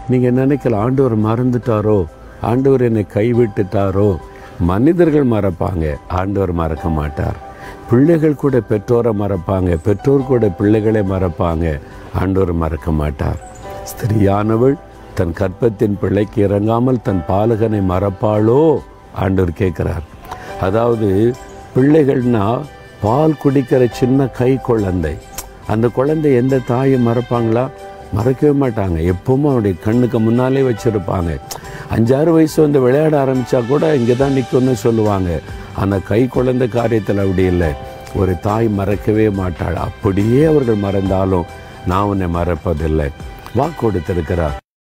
நீங்கள் நினைக்கல ஆண்டவர் மறந்துட்டாரோ ஆண்டவர் என்னை கைவிட்டுட்டாரோ மனிதர்கள் மறப்பாங்க ஆண்டவர் மறக்க மாட்டார் பிள்ளைகள் கூட பெற்றோரை மறப்பாங்க பெற்றோர் கூட பிள்ளைகளை மறப்பாங்க ஆண்டவர் மறக்க மாட்டார் ஸ்திரியானவள் தன் கற்பத்தின் பிள்ளைக்கு இறங்காமல் தன் பாலகனை மறப்பாளோ ஆண்டவர் கேட்குறார் அதாவது பிள்ளைகள்னா பால் குடிக்கிற சின்ன கை குழந்தை அந்த குழந்தை எந்த தாயும் மறப்பாங்களா மறக்கவே மாட்டாங்க எப்பவும் அவருடைய கண்ணுக்கு முன்னாலே வச்சுருப்பாங்க அஞ்சாறு வயசு வந்து விளையாட ஆரம்பித்தா கூட இங்கே தான் நிற்கும்னு சொல்லுவாங்க அந்த கை குழந்தை காரியத்தில் அப்படி இல்லை ஒரு தாய் மறக்கவே மாட்டாள் அப்படியே அவர்கள் மறந்தாலும் நான் உன்னை மறப்பதில்லை வாக்கு கொடுத்திருக்கிறார்